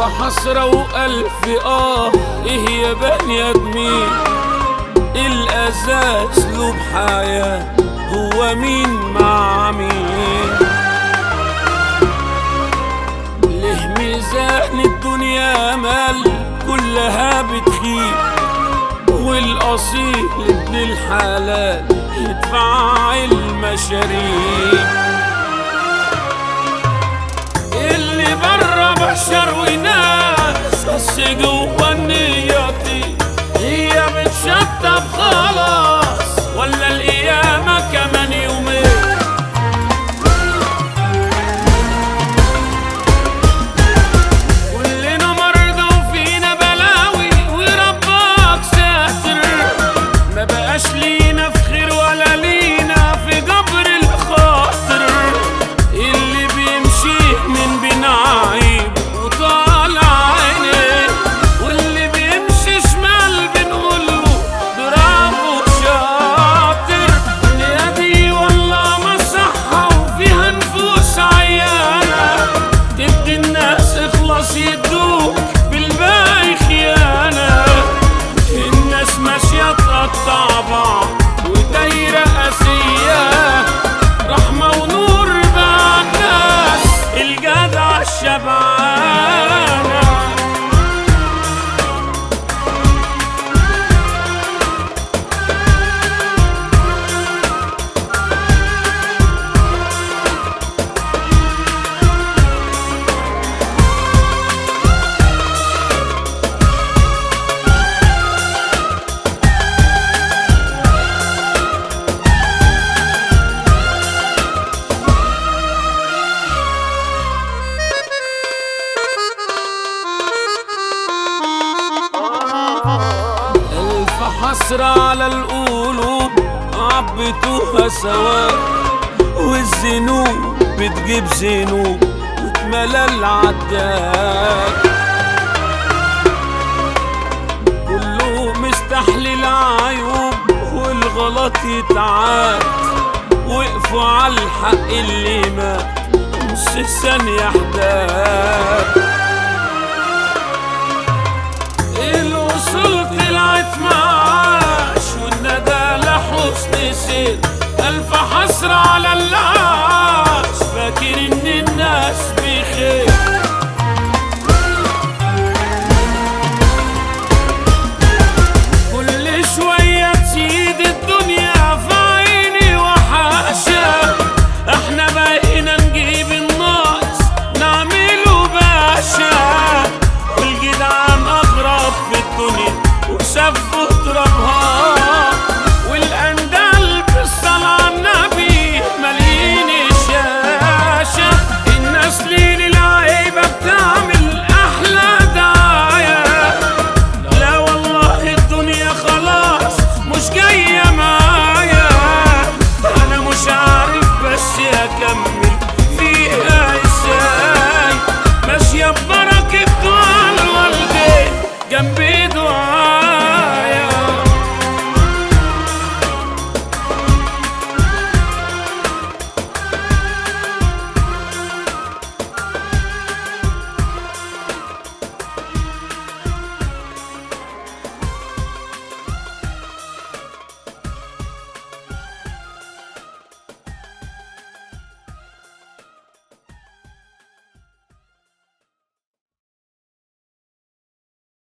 حسرة وألف آه إيه يا بني آدمين الأساس أسلوب حياة هو مين مع مين ليه ميزان الدنيا مال كلها بتخيب والأصيل ابن الحلال يدفع المشاريع اللي برا بشر وناس بس جوا النياتي هي بتشطب خلاص ولا القيامة كمان يومين كلنا مرضى وفينا بلاوي وربك ساتر ما بقاش لينا في خير ولا لينا في جبر الخاطر اللي بيمشي من بين عيب وطالع عينيه واللي بيمشي شمال بنقوله برافو شاطر يا دي والله مصحة وفيها نفوس عيانة تدي الناس اخلص يدوك بالباقي خيانة الناس ماشية تقطع بعض ودايرة قاسية رحمة ونور مع الناس الجدع الشبعانة ألف حسرة على القلوب عبتوها سوا والذنوب بتجيب ذنوب وتملى العداد كله مستحلل عيوب والغلط يتعاد وقفوا على الحق اللي مات نص ثانية حداد الوصول طلعت معاش والندى لحسن سير ألف حسرة على العاش فاكر إن الناس بخير كل شوية تزيد الدنيا في عيني وحاشا احنا بقينا نجيب الناقص نعمله باشا والجدعان اغرب في الدنيا وسفوا ترابها والاندال بالصلاة على النبي مالين الشاشة الناس ليل العيبة بتعمل احلى دعاية لا والله الدنيا خلاص مش جاية معايا أنا مش عارف بس أكمل